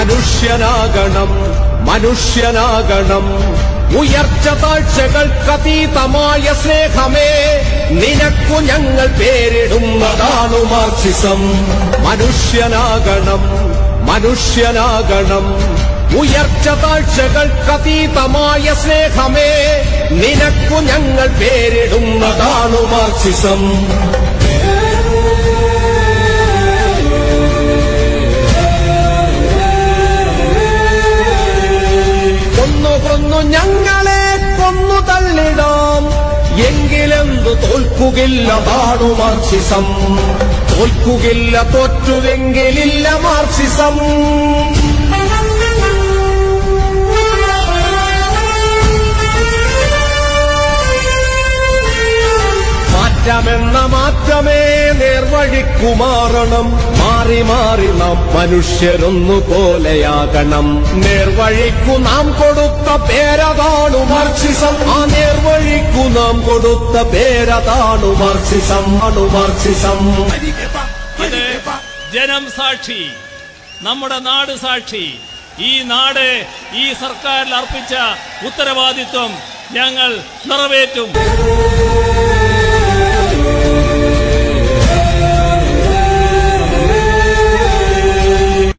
മനുഷ്യനാകണം മനുഷ്യനാകണം ഉയർച്ച താഴ്ചകൾക്കതീതമായ സ്നേഹമേ നിനക്കു ഞങ്ങൾ പേരിടുന്നതാണു മാർക്സിസം മനുഷ്യനാകണം മനുഷ്യനാകണം ഉയർച്ച താഴ്ചകൾക്കതീതമായ സ്നേഹമേ നിനക്കു ഞങ്ങൾ പേരിടുന്നതാണു മാർക്സിസം കൊന്നു കൊന്നു ഞങ്ങളെ കൊന്നു തള്ളിടാം എങ്കിലെന്തു തോൽക്കുകില്ല താണു മാർക്സിസം തോൽക്കുകില്ല തോറ്റുവെങ്കിലില്ല മാർക്സിസം മാറ്റമെന്ന മാറ്റമേ നേർവഴിക്കുമാറണം മാറി മാറി നാം മനുഷ്യരൊന്നു പോലെയാകണം നേർവഴിക്കു നാം കൊടുത്ത പേരതാണു മാർക്സിസം ആ നേർവഴിക്കു നാം കൊടുത്ത പേരതാണു മാർക്സിസം അണു മാർക്സിസം ഇത് ജനം സാക്ഷി നമ്മുടെ നാട് സാക്ഷി ഈ നാട് ഈ സർക്കാരിൽ അർപ്പിച്ച ഉത്തരവാദിത്വം ഞങ്ങൾ നിറവേറ്റും